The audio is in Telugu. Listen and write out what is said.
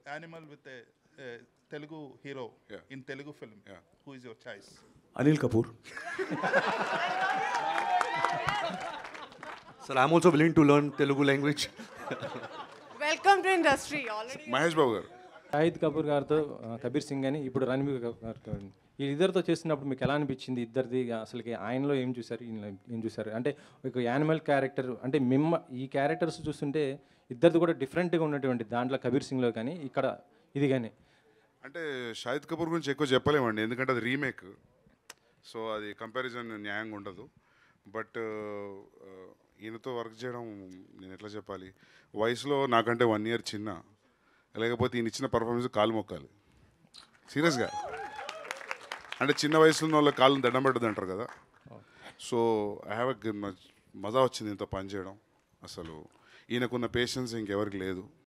animal with a, a Telugu hero Yeah. in Telugu film. Yeah. Who is your choice? Anil Kapoor sir I'm also willing to learn Telugu language welcome to industry already Mahesh Babu garu Shahid Kapoor గారితో ఆ, కబీర్ సింగ్ అని ఇప్పుడు రణబీర్ కపూర్ గారితో ఈ ఇద్దరితో చేస్తున్నప్పుడు మీకు ఎలా అనిపించింది ఇద్దరిది అసలుకి ఆయనలో ఏం చూశారు ఈయనలో ఏం చూశారు అంటే ఒక యానిమల్ క్యారెక్టర్ అంటే మిమ్మ ఈ క్యారెక్టర్స్ చూస్తుంటే ఇద్దరిది కూడా డిఫరెంట్గా ఉన్నటువంటి దాంట్లో కబీర్ సింగ్లో కానీ ఇక్కడ ఇది కానీ అంటే షాహిద్ కపూర్ గురించి ఎక్కువ చెప్పలేమండి ఎందుకంటే అది రీమేక్ సో అది కంపారిజన్ న్యాయంగా ఉండదు బట్ ఈయనతో వర్క్ చేయడం నేను ఎట్లా చెప్పాలి వయసులో నాకంటే వన్ ఇయర్ చిన్న లేకపోతే ఈయన ఇచ్చిన పర్ఫార్మెన్స్ కాలు మొక్కాలి సీరియస్గా అంటే చిన్న వయసులో ఉన్న వాళ్ళ కాళ్ళని దండం పెట్టదు అంటారు కదా సో ఐ హ్యావ్ ఎ మజా వచ్చింది ఇంత పని చేయడం అసలు ఈయనకున్న పేషెన్స్ ఇంకెవరికి లేదు